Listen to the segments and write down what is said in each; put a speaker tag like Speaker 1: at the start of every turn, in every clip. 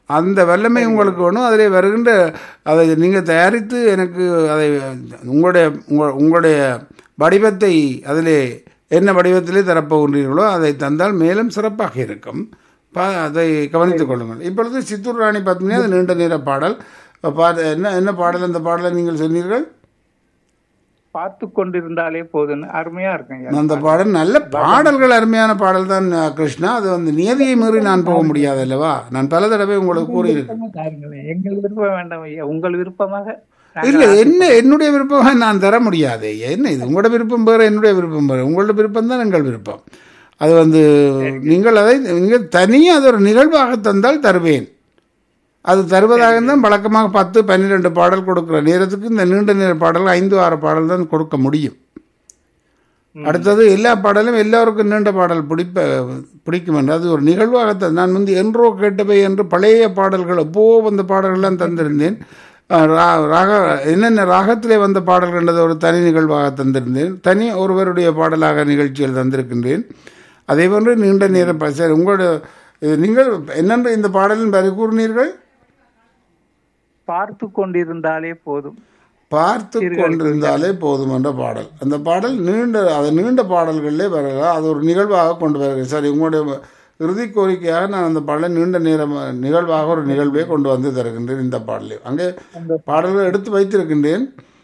Speaker 1: அந்த வல்லமை உங்களுக்கு வேணும் அதில் வருகின்ற அதை நீங்கள் தயாரித்து எனக்கு அதை உங்களுடைய உங்க- உங்களுடைய வடிவத்தை அதிலே என்ன வடிவத்திலே தரப்போகின்றீர்களோ அதை தந்தால் மேலும் சிறப்பாக இருக்கும் பா அதை கவனித்துக் கொள்ளுங்கள் இப்பொழுது சித்தூர் ராணி பத்மினி அது நீண்ட நேர பாடல் பா என்ன என்ன பாடல் அந்த பாடலை நீங்கள் சொன்னீர்கள்
Speaker 2: பார்த்து கொண்டிருந்தாலே போதும்னு அருமையா இருக்குங்க
Speaker 1: அந்த பாடல் நல்ல பாடல்கள் அருமையான பாடல் தான் அஹ், கிருஷ்ணா அது வந்து நியதியை மீறி நான் போக முடியாது அல்லவா நான் பல தடவை உங்களுக்கு கூறியிருக்கேன்
Speaker 2: தாருங்களேன். எங்கள் விருப்பம் வேண்டாம் ஐயா உங்கள் விருப்பமாக
Speaker 1: இல்ல என்ன என்னுடைய விருப்பமாக நான் தர முடியாது என்ன இது உங்களோட விருப்பம் வேறு என்னுடைய விருப்பம் வேறு உங்களோட விருப்பம் தான் எங்கள் விருப்பம் அது வந்து நீங்கள் அதை நீங்கள் தனியாக அது ஒரு நிகழ்வாக தந்தால் தருவேன் அது தருவதாக இருந்தால் வழக்கமாக பத்து பன்னிரெண்டு பாடல் கொடுக்குற நேரத்துக்கு இந்த நீண்ட நேர பாடல் ஐந்து ஆறு பாடல் தான் கொடுக்க முடியும் அடுத்தது எல்லா பாடலும் எல்லோருக்கும் நீண்ட பாடல் பிடிப்ப பிடிக்கும் என்று அது ஒரு நிகழ்வாகத்தான் நான் வந்து என்றோ கேட்டவை என்று பழைய பாடல்கள் எப்போ வந்த பாடல்கள்லாம் தந்திருந்தேன் அஹ் ரா- ராக என்னென்ன ராகத்திலே வந்த பாடல்கள் என்றது ஒரு தனி நிகழ்வாக தந்திருந்தேன் தனி ஒருவருடைய பாடலாக நிகழ்ச்சியில் தந்திருக்கின்றேன் அதே போன்று நீண்ட நேரம் ப- சரி உங்களோட இது நீங்கள் என்னென்று இந்த பாடலின் வரி கூறினீர்கள்
Speaker 2: பார்த்து கொண்டிருந்தாலே போதும்
Speaker 1: பார்த்து கொண்டிருந்தாலே போதும் என்ற பாடல் அந்த பாடல் நீண்ட அது நீண்ட பாடல்களிலே வரலாம் அது ஒரு நிகழ்வாக கொண்டு வருகிறேன் சரி உங்களுடைய இறுதி கோரிக்கையாக நான் அந்த பாடலை நீண்ட நேரம் நிகழ்வாக ஒரு நிகழ்வை கொண்டு வந்து தருகின்றேன் இந்த பாடலை அங்கே பாடல்கள் எடுத்து வைத்திருக்கின்றேன்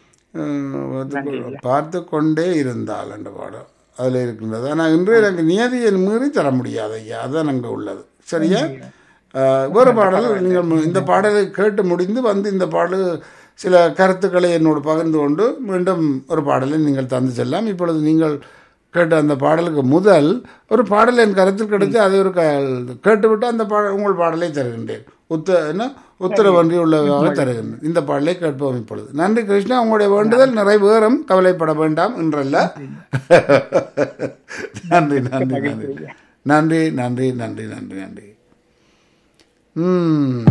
Speaker 1: அஹ், பார்த்து கொண்டே இருந்தால் என்ற பாடல் அதில் இருக்கின்றது ஆனால் இன்று எனக்கு நியதியை மீறி தர முடியாது ஐயா அதுதான் அங்கே உள்ளது சரியா அஹ், வேறு பாடல் நீங்கள் மு- இந்த பாடலை கேட்டு முடிந்து வந்து இந்த பாடல் சில கருத்துக்களை என்னோடு பகிர்ந்து கொண்டு மீண்டும் ஒரு பாடலை நீங்கள் தந்து செல்லலாம் இப்பொழுது நீங்கள் கேட்ட அந்த பாடலுக்கு முதல் ஒரு பாடல் என் கருத்தில் கிடைத்து அதை ஒரு க கேட்டுவிட்டு அந்த பாடல் உங்கள் பாடலை தருகின்றேன் உத்த என்ன உத்தரவன்றி உள்ளதாக தருகின்றேன் இந்த பாடலை கேட்போம் இப்பொழுது நன்றி கிருஷ்ணா உங்களுடைய வேண்டுதல் நிறைவேறும் கவலைப்பட வேண்டாம் என்றல்ல நன்றி நன்றி நன்றி நன்றி நன்றி நன்றி நன்றி நன்றி ம்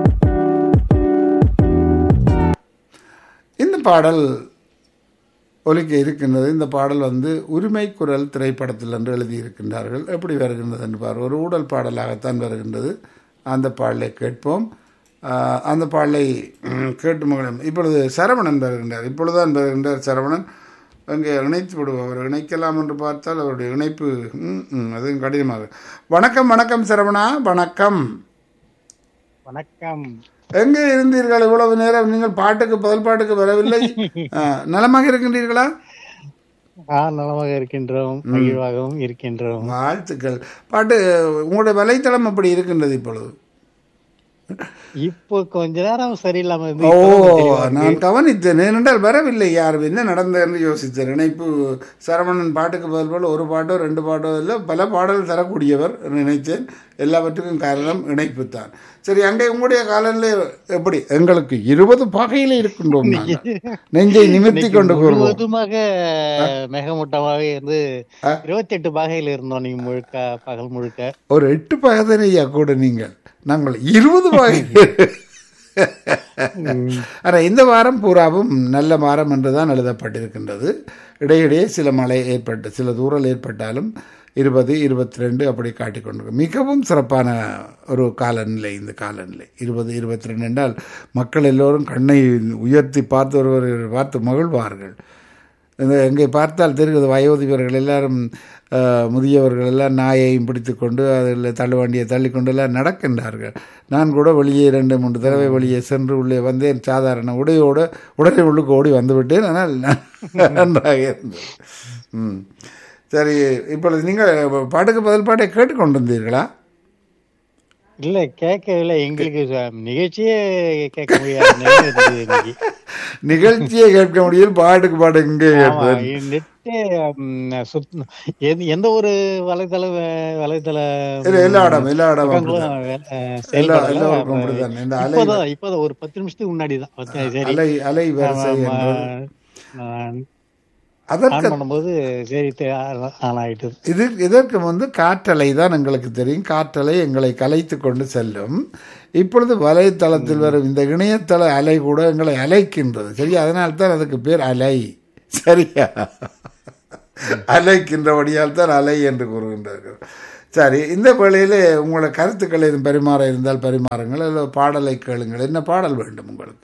Speaker 1: இந்த பாடல் ஒலிக்க இருக்கின்றது இந்த பாடல் வந்து உரிமை குரல் திரைப்படத்தில் என்று எழுதியிருக்கின்றார்கள் எப்படி வருகின்றது என்று பார் ஒரு ஊடல் பாடலாகத்தான் வருகின்றது அந்த பாடலை கேட்போம் ஆஹ், அந்த பாடலை ம், கேட்டு மகளும் இப்பொழுது சரவணன் வருகின்றார் இப்பொழுதுதான் வருகின்றார் சரவணன் அங்கே இணைத்து விடுவோம் அவர் இணைக்கலாம் என்று பார்த்தால் அவருடைய இணைப்பு ம், ம், அதுவும் கடினமாக வணக்கம் வணக்கம் சரவணா வணக்கம்
Speaker 3: வணக்கம்
Speaker 1: எங்கே இருந்தீர்கள் இவ்வளவு நேரம் நீங்கள் பாட்டுக்கு பதில் பாட்டுக்கு வரவில்லை ஆ, நலமாக இருக்கின்றீர்களா
Speaker 3: ஆ நலமாக இருக்கின்றோம் மகிழ்வாகவும் இருக்கின்றோம்
Speaker 1: வாழ்த்துக்கள் பாட்டு உங்களுடைய வலைத்தளம் அப்படி இருக்கின்றது இப்பொழுது
Speaker 3: இப்போ கொஞ்ச நேரம் சரியில்லாம இருந்து
Speaker 1: ஓ
Speaker 3: இப்பதான் தெளிவா இருக்கு.
Speaker 1: நான் கவனித்தேன் ஏனென்றால் வரவில்லை யார் என்ன நடந்தது என்று யோசித்தேன் இணைப்பு சரவணன் பாட்டுக்கு பதில் போல் ஒரு பாட்டோ ரெண்டு பாட்டோ இல்லை பல பாடல் தரக்கூடியவர் நினைத்தேன் எல்லாவற்றுக்கும் காரணம் இணைப்பு தான் சரி அங்கே உங்களுடைய காலநிலை எப்படி எங்களுக்கு இருபது பாகையில இருக்கின்றோம் நாங்கள். நெஞ்சை நிமித்தி கொண்டு கூறுவோம்
Speaker 3: முழுவதுமாக மேகமூட்டமாக இருந்து இருபத்தி எட்டு பாகையில் இருந்தோம் நீங்க முழுக்க பகல் முழுக்க
Speaker 1: ஒரு எட்டு பகதனை ஐயா கூட நீங்கள் நாங்கள் இருபது பகை ஆனால் இந்த வாரம் பூராவும் நல்ல வாரம் என்றுதான் எழுதப்பட்டிருக்கின்றது இடையிடையே சில மழை ஏற்பட்டு சில தூரல் ஏற்பட்டாலும் இருபது இருபத்தி ரெண்டு அப்படி காட்டிக்கொண்டிருக்கும் மிகவும் சிறப்பான ஒரு காலநிலை இந்த காலநிலை இருபது இருபத்தி ரெண்டு என்றால் மக்கள் எல்லோரும் கண்ணை உயர்த்தி பார்த்து ஒருவர் பார்த்து மகிழ்வார்கள் இந்த எங்கே பார்த்தால் தெரிகிறது வயோதிபர்கள் எல்லாரும் அஹ், முதியவர்கள் எல்லாம் நாயையும் பிடித்து கொண்டு அதில் தள்ளுவண்டியை தள்ளிக்கொண்டு எல்லாம் நடக்கின்றார்கள் நான் கூட வெளியே இரண்டு மூன்று தடவை வெளியே சென்று உள்ளே வந்தேன் சாதாரண உடையோடு உடனே உள்ளுக்கு ஓடி வந்து விட்டேன் ஆனால் நன்றாக இருந்தது ம் சரி இப்பொழுது நீங்கள் பாட்டுக்கு பதில் பாட்டை கேட்டுக்கொண்டிருந்தீர்களா
Speaker 3: இல்ல கேட்கவில்லை எங்களுக்கு ச- நிகழ்ச்சியே கேட்க முடியாத நிலை இருந்தது இன்னைக்கு
Speaker 1: நிகழ்ச்சியை கேட்க முடியும் பாட்டுக்கு பாட்டு இங்கே
Speaker 3: ஆமா
Speaker 1: கேட்பேன்
Speaker 3: நெட்டு ம், சுத்- எந்த- எந்த ஒரு வலைதள வே- வலைதள
Speaker 1: இல்ல, எல்லா இடம் எல்லா இடம்
Speaker 3: பக்கங்களும்
Speaker 1: அப்படிதான்.
Speaker 3: வே- அஹ்,
Speaker 1: எல்லா
Speaker 3: செயல்படல.
Speaker 1: எல்லோருக்கும் அப்படிதான் இந்த அலை
Speaker 3: இப்போதான் இப்போதான் ஒரு பத்து நிமிஷத்துக்கு முன்னாடி தான் சரி
Speaker 1: அலை அலை வரிசை
Speaker 3: ஆமா,
Speaker 1: என்றது
Speaker 3: நான்
Speaker 1: அதற்கு
Speaker 3: ஆன் பண்ணும்போது சரி தெ- ஆன் ஆயிட்டு
Speaker 1: இது இதற்கு வந்து காற்றலை தான் எங்களுக்கு தெரியும் காற்றலை எங்களை கலைத்து கொண்டு செல்லும் இப்பொழுது வலைத்தளத்தில் வரும் இந்த இணையதள அலை கூட எங்களை அலைக்கின்றது சரியா அதனால தான் அதுக்கு பேர் அலை சரியா அலைக்கின்றபடியால் தான் அலை என்று கூறுகின்றார்கள் சரி இந்த வேளையிலே உங்களோட கருத்துக்கள் எதுவும் பரிமாற இருந்தால் பரிமாறுங்கள் இல்லை பாடலை கேளுங்கள் என்ன பாடல் வேண்டும் உங்களுக்கு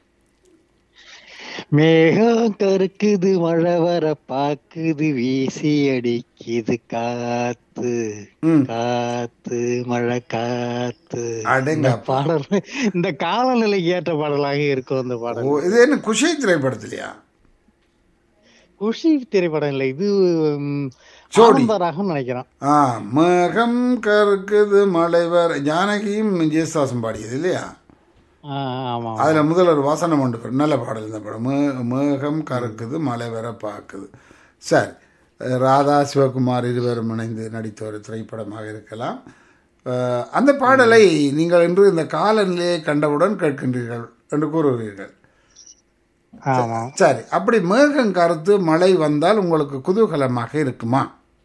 Speaker 3: மேகம் கருக்குது மழை வர பாக்குது வீசி அடிக்குது காத்து
Speaker 1: ம்
Speaker 3: காத்து மழை காத்து
Speaker 1: அடங்க
Speaker 3: இந்த பாடல் இந்த காலநிலைக்கு ஏற்ற பாடலாக இருக்கும் அந்த பாடல்
Speaker 1: ஓ இது என்ன குஷி திரைப்படத்திலையா
Speaker 3: குஷி திரைப்படம் இல்லை இது ம்,
Speaker 1: ஜோடி.
Speaker 3: ஆனந்த ராகம் நினைக்கிறேன்
Speaker 1: ஆ மேகம் கருக்குது மழை வர ஜானகியும் ஜேசுதாசும் பாடியது இல்லையா
Speaker 3: ஆ, ஆமா
Speaker 1: அதில் முதல் ஒரு வசனம் உண்டு பாரு. நல்ல பாடல் இந்த படம் மே மேகம் கறக்குது மழை வர பார்க்குது சரி ராதா சிவகுமார் இருவரும் இணைந்து நடித்த ஒரு திரைப்படமாக இருக்கலாம் அஹ், அந்த பாடலை நீங்கள் இன்று இந்த காலநிலையை கண்டவுடன் கேட்கின்றீர்கள் என்று கூறுகிறீர்கள்
Speaker 3: ஆமா
Speaker 1: சரி அப்படி மேகம் கருத்து மழை வந்தால் உங்களுக்கு குதூகலமாக இருக்குமா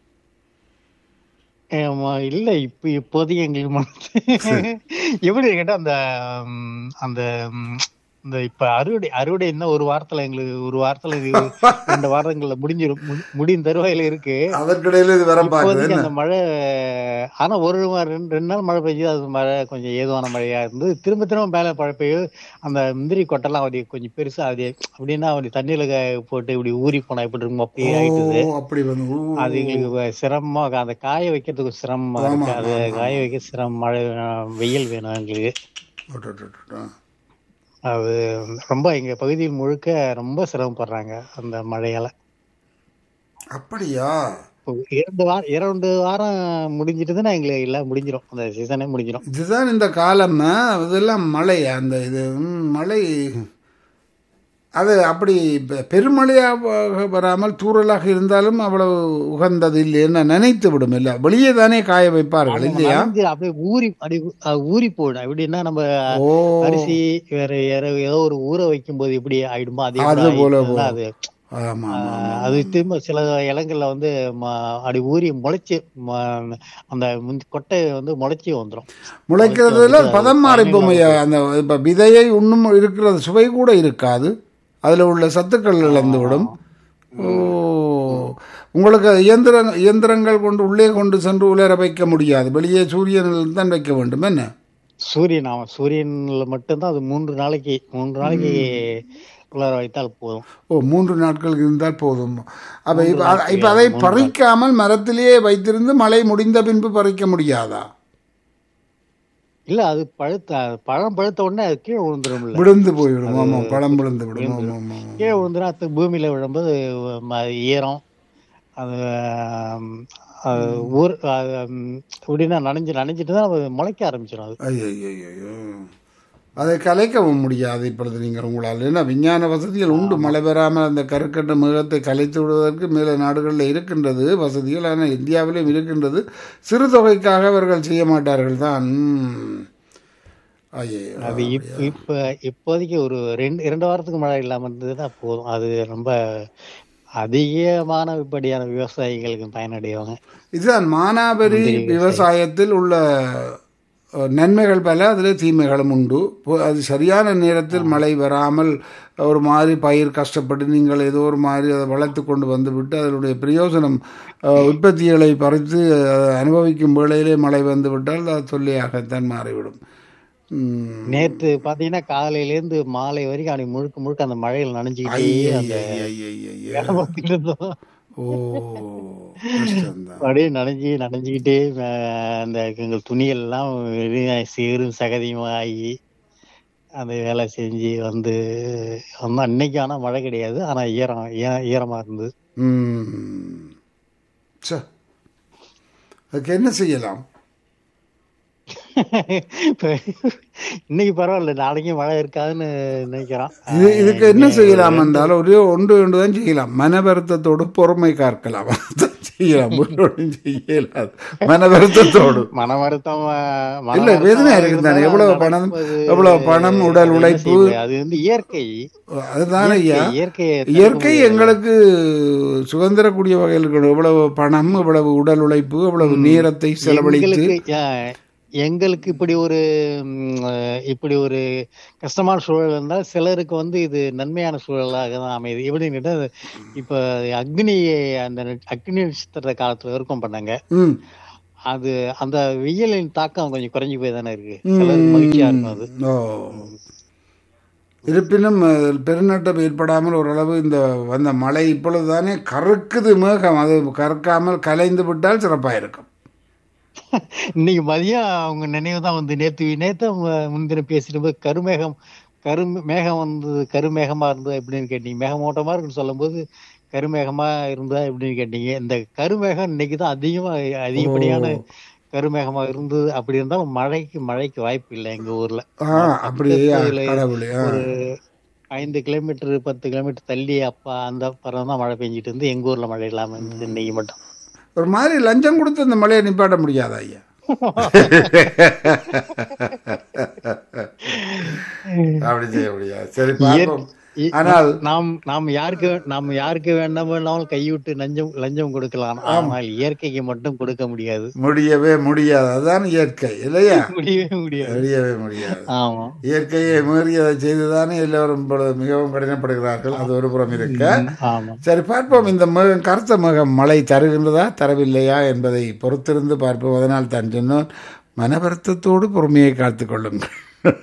Speaker 3: ஆமா, இல்ல இப்ப இப்போதைக்கு எங்களுக்கு மனசு எப்படி கேட்டா அந்த ம், அந்த ம், இந்த இப்ப அறுவடை அறுவடை என்ன ஒரு வாரத்துல எங்களுக்கு ஒரு வாரத்துல இது ரெண்டு வாரங்கள்ல முடிஞ்சிரும் முடி- முடியும் தருவாயில இருக்கு
Speaker 1: அதற்கிடையில் இது வர பார்க்குது
Speaker 3: இப்போதைக்கு
Speaker 1: என்ன
Speaker 3: அந்த மழை ஆனா ஒரு வா- ரெண்டு ரெண்டு நாள் மழை பெய்யுது அது மழை கொஞ்சம் ஏதுவான மழையா இருந்து திரும்ப திரும்ப மேல மழை பெய்யும் அந்த முந்திரி கொட்டெல்லாம் அப்படி கொஞ்சம் பெருசா அப்படி அப்படின்னா அப்படி தண்ணியில க- போட்டு இப்படி ஊறி போனா எப்படி இருக்கும் அப்படியே ஆயிட்டுது
Speaker 1: ஓ, அப்படி வந்து ஊ.
Speaker 3: அது எங்களுக்கு வ- சிரமமா இருக்கு. அந்த காய வைக்கிறதுக்கு சிரமமா இருக்கு அது காய வைக்க சிரமம் மழை வேணும், வெயில் வேணும் எங்களுக்கு
Speaker 1: அட, அட, அட, அட.
Speaker 3: அது ரொம்ப எங்க பகுதியில் முழுக்க ரொம்ப சிரமப்படுறாங்க அந்த மழையால
Speaker 1: அப்படியா
Speaker 3: இப்போ இரண்டு வாரம் இரண்டு வாரம் முடிஞ்சிட்டுதுன்னா எங்களுக்கு எல்லாம் முடிஞ்சிரும் அந்த சீசனே முடிஞ்சிரும்
Speaker 1: இதுதான் இந்த காலம் இதெல்லாம் மழை அந்த இது ம், மழை அது அப்படி பெ- பெருமழையாக வராமல் தூறலாக இருந்தாலும் அவ்வளவு உகந்தது இல்லை என்ன நினைத்து விடும் இல்லை வெளியே தானே காய வைப்பார்கள் இல்லையா
Speaker 3: நனைஞ்சு அப்படியே ஊறி அப்படி அஹ், ஊறி போயிடும் எப்படின்னா நம்ம
Speaker 1: ஓ
Speaker 3: அரிசி வேற வேற ஏதோ ஒரு ஊற வைக்கும் போது எப்படி ஆயிடுமோ அதே
Speaker 1: அது
Speaker 3: மாதிரி
Speaker 1: போல
Speaker 3: ஆயிடுச்சுன்னா அது
Speaker 1: ஆமா ஆமா
Speaker 3: ஆஹ் அது திரும்ப சில இடங்கள்ல வந்து ம- அப்படி ஊறி முளைச்சு ம- அந்த முந்தி- கொட்டை வந்து முளைச்சி வந்துரும்
Speaker 1: முளைக்கிறதுல பதம் மாறி போமையா அந்த இப்ப விதையை உண்ணும் இருக்கிறது சுவை கூட இருக்காது அதுல உள்ள சத்துக்கள் இழந்து விடும் ஓ உங்களுக்கு இயந்திர இயந்திரங்கள் கொண்டு உள்ளே கொண்டு சென்று உலர வைக்க முடியாது வெளியே சூரியனில் தான் வைக்க வேண்டும் என்ன
Speaker 3: சூரியன் ஆமா சூரியன்ல மட்டும்தான் அது மூன்று நாளைக்கு மூன்று நாளைக்கு உலர வைத்தால் போதும்
Speaker 1: ஓ மூன்று நாட்கள் இருந்தால் போதும் அப்ப இப்ப அத- இப்ப அதை பறிக்காமல் மரத்திலேயே வைத்திருந்து மழை முடிந்த பின்பு பறிக்க முடியாதா
Speaker 3: இல்ல அது பழுத்த பழம் பழுத்த உடனே அது கீழே விழுந்துரும்ல
Speaker 1: விழுந்து போய்விடும் ஆமா பழம் விழுந்து விடும் ஆமா ஆமா ஆமா.
Speaker 3: கீழே விழுந்துரும் அது பூமியில விழும்போது ம- ஈரம் அது ஆம், அது ஊர் அது, ம், எப்படின்னா நனைஞ்சு நனைஞ்சிட்டு தான் அது முளைக்க ஆரம்பிச்சிடும் அது
Speaker 1: ஐயோ அதை கலைக்கவும் முடியாது இப்பொழுது நீங்கள் உங்களால் ஏன்னா விஞ்ஞான வசதிகள் உண்டு மழை பெறாமல் அந்த கருக்கட்ட மிருகத்தை கலைத்து விடுவதற்கு மேல நாடுகளில் இருக்கின்றது வசதிகள் ஆனால் இந்தியாவிலும் இருக்கின்றது சிறு தொகைக்காக அவர்கள் செய்ய மாட்டார்கள் தான் ம். ஐயையோ.
Speaker 3: அது இப்ப இப்ப இப்போதைக்கு ஒரு ரெண்டு இரண்டு வாரத்துக்கு மழை இல்லாம இருந்ததுன்னா போதும் அது ரொம்ப அதிகமான இப்படியான விவசாயிகளுக்கு பயனடைவாங்க
Speaker 1: இதுதான் மானாபரி விவசாயத்தில் உள்ள அஹ், நன்மைகள் பல அதில் தீமைகளும் உண்டு இப்போ அது சரியான நேரத்தில் மழை வராமல் ஒரு மாதிரி பயிர் கஷ்டப்பட்டு நீங்கள் ஏதோ ஒரு மாதிரி அதை வளர்த்து கொண்டு வந்துவிட்டு அதனுடைய பிரயோஜனம் அஹ், உற்பத்திகளை பறித்து அதை அனுபவிக்கும் வேளையிலே மழை வந்து விட்டால் அது தொல்லையாகத்தான் மாறிவிடும் ம்.
Speaker 3: நேத்து பாத்தீங்கன்னா காலையில இருந்து மாலை வரைக்கும் அப்படி முழுக்க முழுக்க அந்த மழையில் நனைஞ்சுக்கிட்டே அந்த
Speaker 1: ஐயையையையே.
Speaker 3: வேலை பார்த்துட்டு இருந்தோம்
Speaker 1: ஓ கஷ்டம்தான்
Speaker 3: அப்படியே நனைஞ்சு நனைஞ்சுக்கிட்டே அஹ், அந்த எங்கள் துணிகள் எல்லாம் வெறும் சீரும் சகதியும் ஆகி அந்த வேலை செஞ்சு வந்து வந்தோம் அன்னைக்கு ஆனா மழை கிடையாது ஆனா ஈரம் ஈ- ஈரமா இருந்தது
Speaker 1: ம். சே அதுக்கு என்ன செய்யலாம்
Speaker 3: இப்ப இன்னைக்கு பரவாயில்ல நாளைக்கு மழை இருக்காதுன்னு நினைக்கிறோம்
Speaker 1: இது இதுக்கு என்ன செய்யலாம் என்றால் ஒரே ஒன்று ஒன்று தான் செய்யலாம் மன வருத்தத்தோடு பொறுமை காக்கலாம் அதான் செய்யலாம் ஒன்றும் செய்யலாது மன வருத்தத்தோடு
Speaker 3: மன வருத்தம் அஹ், மன
Speaker 1: இல்ல,
Speaker 3: வருத்தம்
Speaker 1: வேதனையா இருக்குது தானே. எவ்வளவு
Speaker 3: இருந்தாலும்
Speaker 1: பணம்,
Speaker 3: நடப்பது
Speaker 1: எவ்வளவு பணம், உடல்
Speaker 3: என்ன
Speaker 1: உழைப்பு.
Speaker 3: செய்ய முடியாது. அது வந்து இயற்கை
Speaker 1: அதுதான் ஐயா
Speaker 3: இயற்கை
Speaker 1: இயற்கை எங்களுக்கு சுதந்திரக்கூடிய வகையில் இருக்கணும் எவ்வளவு பணம் எவ்வளவு உடல் உழைப்பு எவ்வளவு நேரத்தை செலவழித்து
Speaker 3: எங்களுக்கு அஹ், எங்களுக்கு இப்படி ஒரு ம், அஹ், இப்படி ஒரு கஷ்டமான சூழல் இருந்தால் சிலருக்கு வந்து இது நன்மையான சூழலாக தான் அமையுது எப்படின்னு கேட்டா இப்ப அக்னி அந்த அக்னி நட்சத்திர காலத்துல இருக்கும் பண்ணாங்க
Speaker 1: ம்
Speaker 3: அது அந்த வெயிலின் தாக்கம் கொஞ்சம் குறைஞ்சு போய் தானே இருக்கு சிலருக்கு மகிழ்ச்சியா இருக்கும் அது
Speaker 1: ஓ இருப்பினும் அஹ், பெருநட்டம் ஏற்படாமல் ஓரளவு இந்த வந்த மழை இப்பொழுது தானே கருக்குது மேகம் அது கறக்காமல் கலைந்து விட்டால் சிறப்பாக இருக்கும்
Speaker 3: இன்னைக்கு மதியம் அவங்க நினைவு தான் வந்து நேத்து நேத்து முன்தினம் பேசிட்டு போது கருமேகம் கரு மேகம் வந்து கருமேகமா இருந்ததா எப்படின்னு கேட்டீங்க மேகமூட்டமா இருக்குன்னு சொல்லும்போது கருமேகமா இருந்தா எப்படின்னு கேட்டீங்க இந்த கருமேகம் இன்னைக்கு தான் அதிகமா அதிகப்படியான கருமேகமா இருந்தது அப்படி இருந்தாலும் மழைக்கு மழைக்கு வாய்ப்பு இல்லை எங்க ஊர்ல
Speaker 1: ஆ அப்படியே
Speaker 3: பக்கத்துல
Speaker 1: கடவுளே ஆ.
Speaker 3: ஒரு ஐந்து கிலோமீட்டர் பத்து கிலோமீட்டர் தள்ளி அப்பா அந்த பக்கம் தான் மழை பெஞ்சிட்டு இருந்து எங்க ஊர்ல மழை இல்லாம இருந்தது இன்னைக்கு மட்டும்
Speaker 1: ஒரு மாதிரி லஞ்சம் கொடுத்து இந்த மழையை நிப்பாட்ட முடியாதா ஐயா அப்படி செய்ய முடியாது சரி பார்ப்போம்
Speaker 3: இ-
Speaker 1: ஆனால்
Speaker 3: நாம் நாம் யாருக்கு நாம் யாருக்கு வேண்டாமனாலும் கைவிட்டு லஞ்சம் லஞ்சம் கொடுக்கலாம் ஆனால் இயற்கைக்கு மட்டும் கொடுக்க முடியாது
Speaker 1: முடியவே முடியாது அதுதான் இயற்கை இல்லையா
Speaker 3: முடியவே முடியாது
Speaker 1: முடியவே முடியாது
Speaker 3: ஆமா
Speaker 1: இயற்கையை மீறி அதை செய்துதானே எல்லோரும் இப்பொழுது மிகவும் கடினப்படுகிறார்கள் அது ஒரு புறம் இருக்க
Speaker 3: ஆமா
Speaker 1: சரி பார்ப்போம் இந்த மேகம் கருத்த மேகம் மழை தருகின்றதா தரவில்லையா என்பதை பொறுத்திருந்து பார்ப்போம் அதனால் தான் சொன்னோம் மன வருத்தத்தோடு பொறுமையை காத்துக் கொள்ளுங்கள்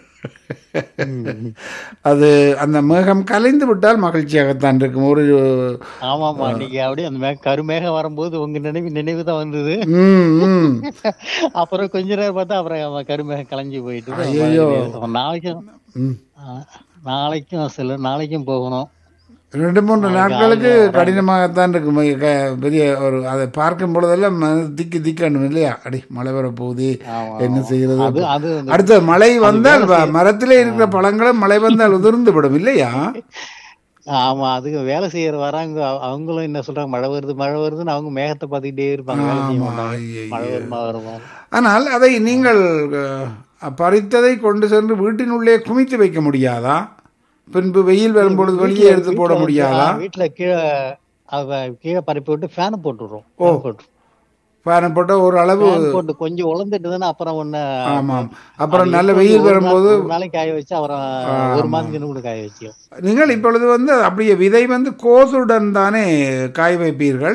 Speaker 1: அது அந்த மேகம் கலைந்து விட்டால் மகிழ்ச்சியாகத்தான் இருக்கும் ஒரு
Speaker 3: ஆமாமா அன்னைக்கு அப்படியே அந்த மேக கருமேகம் வரும்போது உங்க நினைவு நினைவு தான் வந்தது
Speaker 1: ம், ம்.
Speaker 3: அப்புறம் கொஞ்ச நேரம் பார்த்தா அப்புறம் அவன் கருமேகம் கலைஞ்சு போயிட்டு
Speaker 1: ஐயையோ.
Speaker 3: நாளைக்கும்
Speaker 1: ம்.
Speaker 3: ஆ, நாளைக்கும் சில நாளைக்கும் போகணும்
Speaker 1: ரெண்டு மூன்று நாட்களுக்கு கடினமாகத்தான் இருக்கும் மை- க- பெரிய ஒரு அதை பார்க்கும் பொழுதெல்லாம் மனது திக்கி திக்கணும் இல்லையா அடி மழை வர போகுது
Speaker 3: ஆமா,
Speaker 1: என்ன
Speaker 3: அது
Speaker 1: செய்யறது
Speaker 3: அது வந்து-
Speaker 1: அடுத்த மழை வந்தால் வ- மரத்திலே இருக்கிற பழங்களும் மழை வந்தால் உதிர்ந்து விடும் இல்லையா
Speaker 3: ஆமா அதுக்கு வேலை செய்யற வராங்க அவ- அவங்களும் என்ன சொல்றாங்க மழை வருது மழை வருதுன்னு அவங்க மேகத்தை பார்த்துக்கிட்டே இருப்பாங்க வேலை செய்ய
Speaker 1: ஆமா,
Speaker 3: மாட்டாங்க
Speaker 1: ஐயையோ.
Speaker 3: மழை வருமா வருமா
Speaker 1: ஆனால் அதை நீங்கள் அஹ், பறித்ததை கொண்டு சென்று வீட்டினுள்ளே குமித்து வைக்க முடியாதா பின்பு வெயில் வரும்பொழுது வெளியே எடுத்து போட முடியாதா
Speaker 3: ஆ, வீட்டுல கீழே அவ கீழே பரப்பி விட்டு ஃபேன் போட்டுடுறோம் fan போட்டு
Speaker 1: ஃபேனை போட்ட ஒரு அளவு
Speaker 3: fan போட்டு கொஞ்சம் உழந்துட்டுதுன்னா அப்புறம் ஒண்ணு
Speaker 1: ஆமாம் அப்புறம்
Speaker 3: அது
Speaker 1: நல்ல
Speaker 3: இப்ப
Speaker 1: வெயில்
Speaker 3: வந்து ஒரு
Speaker 1: வரும்போது
Speaker 3: நாள்- ஒரு நாளைக்கு காய வச்சு அப்புறம் ஒரு மாதத்துக்கு கூட காய வச்சு
Speaker 1: நீங்கள் இப்பொழுது வந்து அப்படியே விதை வந்து கோசுடன் தானே காய வைப்பீர்கள்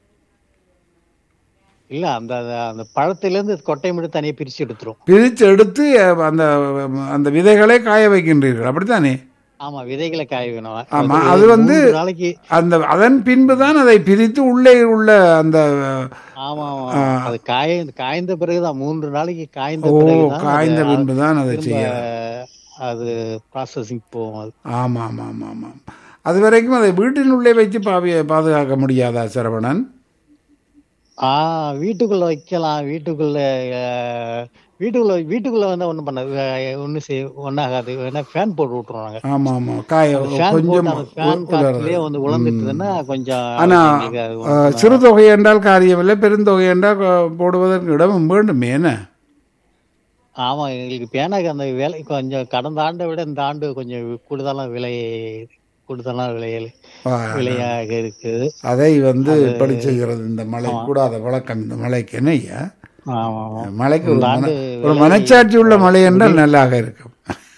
Speaker 3: இல்ல அந்த அந்த- அந்த பழத்துல இருந்து கொட்டை மட்டும் தனியா பிரிச்சு எடுத்துரும்
Speaker 1: பிரித்து எடுத்து அஹ், அந்த அந்த விதைகளை காய வைக்கின்றீர்கள் அப்படித்தானே
Speaker 3: ஆமா விதைகளை காய வேணும்
Speaker 1: ஆமா,
Speaker 3: ஒரு
Speaker 1: அது வந்து-
Speaker 3: மூன்று நாளைக்கு
Speaker 1: அந்த அதன் பின்பு தான் அதை பிரித்து உள்ளே உள்ள அந்த
Speaker 3: ஆமா ஆமா அது காய காய்ந்த பிறகுதான் மூன்று நாளைக்கு காய்ந்த
Speaker 1: ஓ
Speaker 3: பிறகுதான்
Speaker 1: காய்ந்த
Speaker 3: அது
Speaker 1: பின்பு தான் அதை
Speaker 3: திரும்ப
Speaker 1: செய்ய
Speaker 3: அது ப்ராசஸிங் போகும் அது
Speaker 1: ஆமாம் ஆமாம் ஆமாம் ஆமாம் அது வரைக்கும் அதை வீட்டினுள்ளே வைத்து பாவிய பாதுகாக்க முடியாதா சரவணன்
Speaker 3: ஆ வீட்டுக்குள்ள வைக்கலாம் வீட்டுக்குள்ள அஹ், வீட்டுக்குள்ள வீட்டுக்குள்ள வந்து ஒண்ணும் பண்ணாது அஹ், ஒண்ணும் செய்ய ஒண்ணாகாது வேணா ஃபேன் போட்டு விட்டுருவாங்க
Speaker 1: ஆமாம் ஆமாம் காய
Speaker 3: ஃபேன்
Speaker 1: கொஞ்சம்
Speaker 3: போட்டு அந்த ஃபேன் காற்றுலயே வந்து உழந்துட்டுதுன்னா கொஞ்சம்
Speaker 1: ஆனா
Speaker 3: எங்களுக்கு அது
Speaker 1: அஹ், சிறு தொகை என்றால் காரியமில்லை பெருந்தொகை என்றால் கொ- போடுவதற்கு இடம் வேண்டும் என்ன
Speaker 3: ஆமா எங்களுக்கு பேனாக்கு அந்த விலை கொஞ்சம் கடந்த ஆண்டை விட இந்த ஆண்டு கொஞ்சம் கூடுதலான விலை கூடுதலான விலைகள்
Speaker 1: ஆ,
Speaker 3: விலையாக இருக்குது
Speaker 1: அதை வந்து இப்படி செய்கிறது இந்த மழை கூடாத வழக்கம் இந்த மழைக்கு என்ன ஐயா
Speaker 3: ஆமா ஆமா
Speaker 1: மழைக்கு ஒரு
Speaker 3: இந்த
Speaker 1: மன-
Speaker 3: ஆண்டு
Speaker 1: ஒரு மனச்சாட்சி உள்ள மழை என்றால் நல்லாக இருக்கும்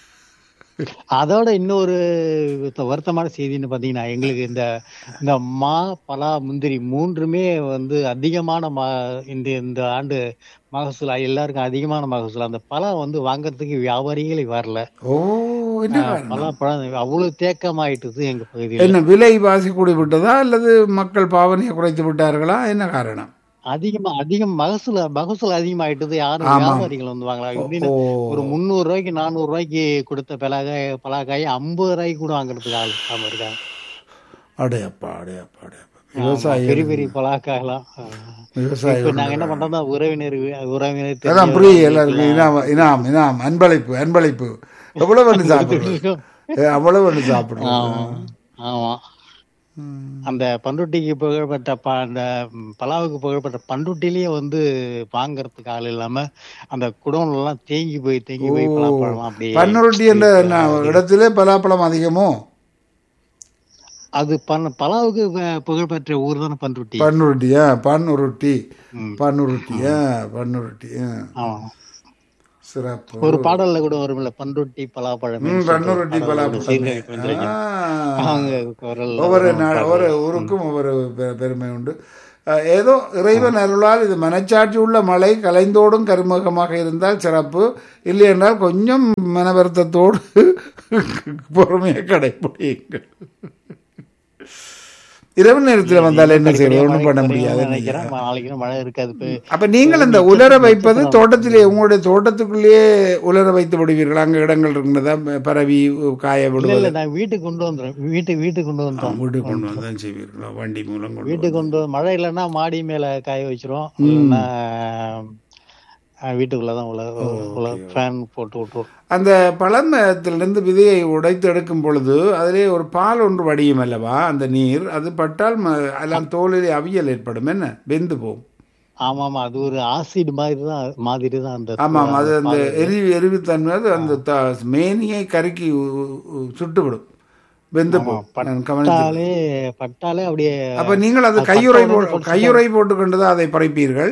Speaker 3: அதோட இன்னொரு வருத்தமான செய்தின்னு பாத்தீங்கன்னா எங்களுக்கு இந்த இந்த மா பலா முந்திரி மூன்றுமே வந்து அதிகமான மா இந்த இந்த ஆண்டு மகசூல் எல்லாருக்கும் அதிகமான மகசூல் அந்த பலா வந்து வாங்குறதுக்கு வியாபாரிகளே வரல
Speaker 1: ஓ என்ன காரணம்?
Speaker 3: பலா பழம் அவ்வளவு தேக்கமாயிட்டுது எங்க பகுதியில்
Speaker 1: என்ன விலை வாசி கூடி விட்டதா அல்லது மக்கள் பாவனையை குறைத்து விட்டார்களா என்ன காரணம்
Speaker 3: அதிகமா அதிகம் மகசூல் மகசூல் அதிகமாயிட்டது யாரும் வியாபாரிகள் வந்து வாங்கலாம் எப்படின்னா
Speaker 1: ஓ
Speaker 3: ஒரு முந்நூறு ரூபாய்க்கு நானூறு ரூபாய்க்கு கொடுத்த பலாகாய் பலாக்காய் ஐம்பது ரூபாய்க்கு கூட வாங்குறதுக்கு ஆள் இல்லாம இருக்காங்க
Speaker 1: அடையப்பா அடையப்பா அடையப்பா
Speaker 3: ஆமா,
Speaker 1: விவசாயி
Speaker 3: பெரிய பெரிய பலாக்காயெல்லாம்
Speaker 1: விவசாயி
Speaker 3: இப்ப நாங்க என்ன பண்றோம்னா உறவினர் வீ- உறவினர்
Speaker 1: அதான்
Speaker 3: தெரிஞ்சவங்க
Speaker 1: புரியுது எல்லாருக்கும் இனாம் இனாம் இனாம் அன்பளிப்பு அன்பளிப்பு எவ்வளவு வந்து சாப்பிடுறது ஏ, அவ்வளவு வந்து சாப்பிடுறது
Speaker 3: ஆமா ஆமா அந்த பண்ருட்டிக்கு புகழ்பெற்ற ப அந்த ம், பலாவுக்கு புகழ்பெற்ற பண்ருட்டிலேயே வந்து வாங்குறதுக்கு ஆள் இல்லாம அந்த குடோன்ல எல்லாம் தேங்கி போய் தேங்கி போய் பலாப்பழம் அப்படியே
Speaker 1: பன்னுருட்டி என்ற ந- இடத்திலே பலாப்பழம் அதிகமோ
Speaker 3: அது பன் பலாவுக்கு ப- புகழ்பெற்ற ஊர் தானே பண்ருட்டி
Speaker 1: பன்னுருட்டியா பன்னுருட்டி
Speaker 3: ம்.
Speaker 1: பன்னுருட்டியா பன்னுருட்டி ஆ.
Speaker 3: ஆமா
Speaker 1: சிறப்பு
Speaker 3: ஒரு பாடல்ல கூட வரும்ல பண்ருட்டி பலாப்பழம்
Speaker 1: ம், பன்னுருட்டி பலாப்பழம் ஆ.
Speaker 3: அவங்க குரல்
Speaker 1: ஒவ்வொரு நா- ஒவ்வொரு ஊருக்கும் ஒவ்வொரு பெ- பெருமை உண்டு அஹ், ஏதோ இறைவன் அருளால் இது மனச்சாட்சி உள்ள மழை கலைந்தோடும் கருமுகமாக இருந்தால் சிறப்பு இல்லை என்றால் கொஞ்சம் மன வருத்தத்தோடு பொறுமையை கடைபிடியுங்கள் இரவு நேரத்தில் வந்தால் என்ன செய்வது ஒன்றும் பண்ண முடியாது
Speaker 3: நினைக்கிறேன் நாளைக்கு மழை இருக்காது இப்ப
Speaker 1: அப்ப நீங்கள் அந்த உலர வைப்பது தோட்டத்திலே உங்களுடைய தோட்டத்துக்குள்ளேயே உலர வைத்து விடுவீர்கள் அங்க இடங்கள் இருக்கின்றதா பரவி காய
Speaker 3: இல்ல
Speaker 1: விடுவது
Speaker 3: இல்ல நான் வீட்டுக்கு கொண்டு வந்துடுறேன் வீட்டுக்கு வீட்டுக்கு கொண்டு வந்துட்டோம்
Speaker 1: வீடு கொண்டு வந்தான் செய்வீர்களா வண்டி மூலம் கொண்டு
Speaker 3: வீட்டுக்கு கொண்டு வந்து- மழை இல்லைன்னா மாடி மேல காய வச்சிரும் இல்லைன்னா அஹ், வீட்டுக்குள்ளதான் உள்ள உள்ள ஃபேன் போட்டு விட்டுரும்
Speaker 1: அந்த பழமரத்திலிருந்து விதையை உடைத்து எடுக்கும் பொழுது அதிலே ஒரு பால் ஒன்று வடியும் அல்லவா அந்த நீர் அது பட்டால் ம- எல்லாம் தோலிலே அவியல் ஏற்படும் என்ன வெந்து போகும்
Speaker 3: ஆமா ஆமா அது ஒரு ஆசிட் மாதிரி தான் மாதிரி தான் அந்த
Speaker 1: ஆமாம் அது அந்த எரி எரிவுத்தன்மை அது அந்த த- மேனியை கருக்கி உ- உ- சுட்டுவிடும் வெந்து போகும் நான் கவனித்து
Speaker 3: பட்டாலே பட்டாலே அப்படியே
Speaker 1: அப்ப நீங்கள் அது கையுறை போ- கையுறை போட்டுக்கொண்டு தான் அதை பறிப்பீர்கள்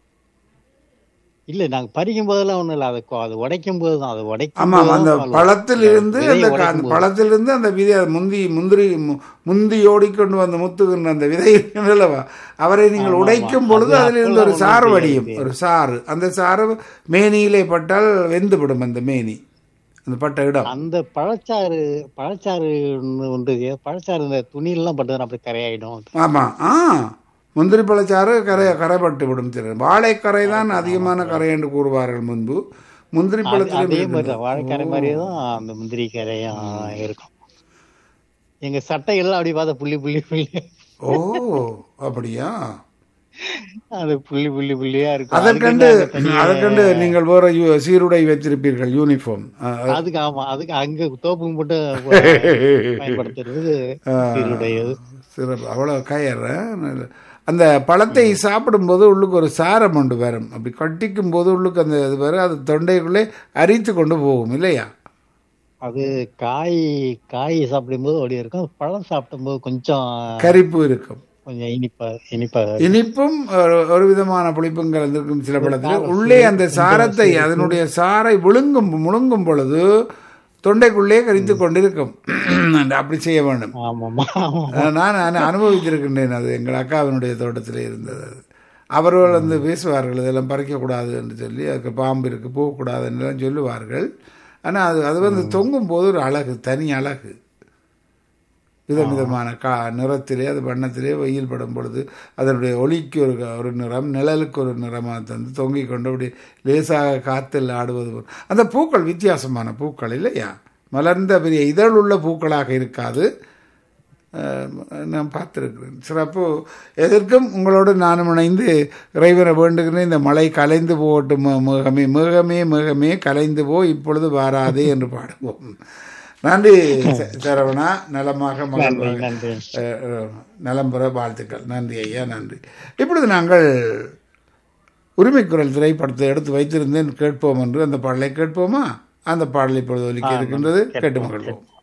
Speaker 3: இல்ல நாங்க பறிக்கும் போதெல்லாம் ஒண்ணும் இல்ல அதை கொ- அது உடைக்கும் போது தான் அது உடைக்கும்
Speaker 1: ஆமாம்
Speaker 3: போது
Speaker 1: அந்த
Speaker 3: தான் பால்
Speaker 1: பழத்தில் இருந்து
Speaker 3: விதையை
Speaker 1: அந்த க-
Speaker 3: உடைக்கும்
Speaker 1: அந்த
Speaker 3: போது.
Speaker 1: பழத்திலிருந்து அந்த விதை அது முந்தி முந்திரி மு- முந்தி ஓடிக்கொண்டு வந்து முத்துகின்ற அந்த விதை அல்லவா அவரை நீங்கள் உடைக்கும் பொழுது
Speaker 3: அது
Speaker 1: அதிலிருந்து ஒரு
Speaker 3: அப்பெல்லாம்
Speaker 1: சாறு
Speaker 3: ஒண்ணும்
Speaker 1: வடியும் ஒரு சாறு அந்த சாறு மேனியிலே பட்டால் வெந்துவிடும் அந்த மேனி அந்த பட்ட இடம்
Speaker 3: அந்த பழச்சாறு பழச்சாறு ஒன்று பழச்சாறு இந்த துணியெல்லாம் பட்டதுன்னா அப்படி கரையாயிடும்
Speaker 1: ஆமா ஆ முந்திரி பழச்சாறு கரை கரைப்பட்டு விடும் சில வாழைக்கரை தான் அதிகமான கரை என்று கூறுவார்கள் முன்பு முந்திரி
Speaker 3: அதே
Speaker 1: பழத்திலும்
Speaker 3: மாதிரி தான் வாழைக்கரை மாதிரியே தான் அந்த முந்திரி கரையும் இருக்கும் எங்க சட்டைகள்லாம் அப்படி பார்த்தா புள்ளி புள்ளி புள்ளி
Speaker 1: ஓ அப்படியா
Speaker 3: அது புள்ளி புள்ளி புள்ளியா இருக்கும்
Speaker 1: அதற்கண்டு
Speaker 3: அதுக்கு என்ன தனியா-
Speaker 1: அதற்கண்டு நீங்கள் வேற யூ- சீருடை வைத்திருப்பீர்கள் யூனிஃபார்ம்
Speaker 3: அதுக்கு ஆமா அதுக்கு அங்க தோப்பும் போட்டு பயன்படுத்துறது சீருடை அது
Speaker 1: சிறப்பு அவ்வளோ கயர் அந்த பழத்தை சாப்பிடும்போது உள்ளுக்கு ஒரு சாரம் ஒன்று வரும் அப்படி கட்டிக்கும் போது உள்ளுக்கு அந்த இது வரும் அது தொண்டைக்குள்ளே அரித்து கொண்டு போகும் இல்லையா
Speaker 3: அது காய் காய் சாப்பிடும்போது அப்படி இருக்கும் பழம் சாப்பிடும்போது கொஞ்சம்
Speaker 1: கரிப்பு இருக்கும்
Speaker 3: கொஞ்சம் இனிப்பா இனிப்பா
Speaker 1: இனிப்பும் ஒரு ஒரு விதமான புளிப்பும் கலந்திருக்கும் சில பழத்தில் உள்ளே அந்த சாரத்தை அதனுடைய சாரை விழுங்கும் முழுங்கும் பொழுது தொண்டைக்குள்ளே கரித்து கொண்டிருக்கும் அப்படி செய்ய வேண்டும்
Speaker 3: ஆமாமா ஆமா
Speaker 1: அஹ் நான் நான் அனுபவித்திருக்கின்றேன் அது எங்கள் அக்காவினுடைய தோட்டத்தில் இருந்தது அது அவர்கள் வந்து பேசுவார்கள் இதெல்லாம் பறிக்கக்கூடாது என்று சொல்லி அதுக்கு பாம்பு இருக்குது போகக்கூடாது என்றெல்லாம் சொல்லுவார்கள் ஆனால் அது அது வந்து தொங்கும் போது ஒரு அழகு தனி அழகு விதம் விதமான கா நிறத்திலே அது வண்ணத்திலே வெயில் படும் பொழுது அதனுடைய ஒளிக்கு ஒரு க- ஒரு நிறம் நிழலுக்கு ஒரு நிறமாக தந்து தொங்கிக் கொண்டு அப்படி லேசாக காத்தில் ஆடுவது போல் அந்த பூக்கள் வித்தியாசமான பூக்கள் இல்லையா மலர்ந்த பெரிய இதழ் உள்ள பூக்களாக இருக்காது அஹ், நான் பார்த்துருக்கிறேன் சிறப்பு எதற்கும் உங்களோடு நானும் இணைந்து இறைவனை வேண்டுகிறேன் இந்த மழை கலைந்து போகட்டும் ம- மேகமே மேகமே மேகமே கலைந்து போ இப்பொழுது வாராதே என்று பாடுவோம் நன்றி ச- சரவணா நலமாக மகிழ்வாக
Speaker 3: நன்றி
Speaker 1: அஹ், அஹ், நலம் பெற வாழ்த்துக்கள் நன்றி ஐயா நன்றி இப்பொழுது நாங்கள் உரிமைக்குரல் திரைப்படத்தை எடுத்து வைத்திருந்தேன் கேட்போம் என்று அந்த பாடலை கேட்போமா அந்த பாடலை இப்பொழுது ஒலிக்க இருக்கின்றது கேட்டு மகிழ்வோம்